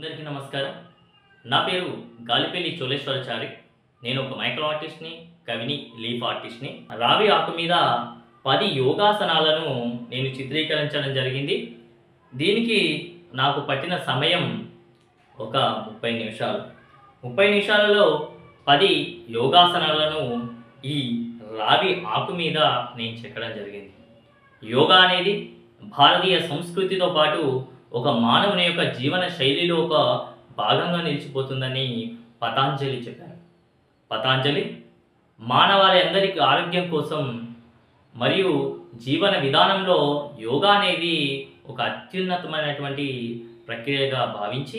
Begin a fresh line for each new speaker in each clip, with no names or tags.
అందరికీ నమస్కారం నా పేరు గాలిపల్లి చోళేశ్వరచారి నేను ఒక మైక్రో ఆర్టిస్ట్ని కవిని లీఫ్ ఆర్టిస్ట్ని రావి ఆకు మీద పది యోగాసనాలను నేను చిత్రీకరించడం జరిగింది దీనికి నాకు పట్టిన సమయం ఒక ముప్పై నిమిషాలు ముప్పై నిమిషాలలో పది యోగాసనాలను ఈ రావి ఆకు మీద నేను చెక్కడం జరిగింది యోగా అనేది భారతీయ సంస్కృతితో పాటు ఒక మానవుని యొక్క జీవన శైలిలో ఒక భాగంగా నిలిచిపోతుందని పతాంజలి చెప్పారు పతాంజలి మానవాళి అందరికీ ఆరోగ్యం కోసం మరియు జీవన విధానంలో యోగా అనేది ఒక అత్యున్నతమైనటువంటి ప్రక్రియగా భావించి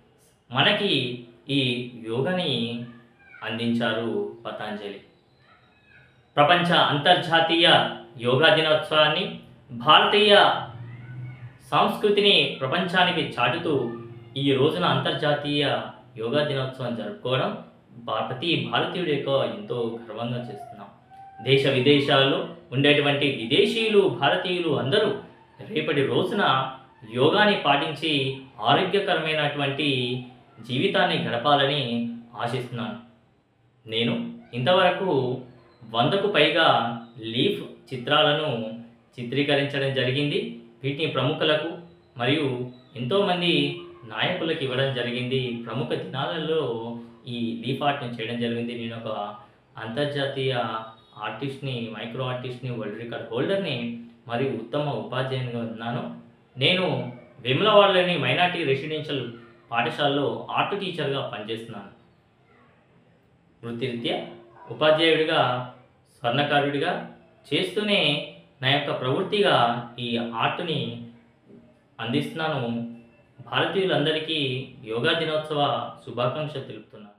మనకి ఈ యోగని అందించారు పతాంజలి ప్రపంచ అంతర్జాతీయ యోగా దినోత్సవాన్ని భారతీయ సంస్కృతిని ప్రపంచానికి చాటుతూ ఈ రోజున అంతర్జాతీయ యోగా దినోత్సవం జరుపుకోవడం భా- ప్రతి భారతీయుడి యొక్క ఎంతో గర్వంగా చేస్తున్నాం దేశ విదేశాల్లో ఉండేటువంటి విదేశీయులు భారతీయులు అందరూ రేపటి రోజున యోగాని పాటించి ఆరోగ్యకరమైనటువంటి జీవితాన్ని గడపాలని ఆశిస్తున్నాను నేను ఇంతవరకు వందకు పైగా లీఫ్ చిత్రాలను చిత్రీకరించడం జరిగింది వీటిని ప్రముఖులకు మరియు ఎంతోమంది నాయకులకు ఇవ్వడం జరిగింది ప్రముఖ దినాలలో ఈ లీఫ్ ఆర్ట్ని చేయడం జరిగింది నేను ఒక అంతర్జాతీయ ఆర్టిస్ట్ని మైక్రో ఆర్టిస్ట్ని వరల్డ్ రికార్డ్ హోల్డర్ని మరియు ఉత్తమ ఉపాధ్యాయునిగా ఉన్నాను నేను వెములవాడలోని మైనార్టీ రెసిడెన్షియల్ పాఠశాలలో ఆర్ట్ టీచర్గా పనిచేస్తున్నాను వృత్తిరీత్యా ఉపాధ్యాయుడిగా స్వర్ణకారుడిగా చేస్తూనే నా యొక్క ప్రవృత్తిగా ఈ ఆర్ట్ని అందిస్తున్నాను భారతీయులందరికీ యోగా దినోత్సవ శుభాకాంక్షలు తెలుపుతున్నాను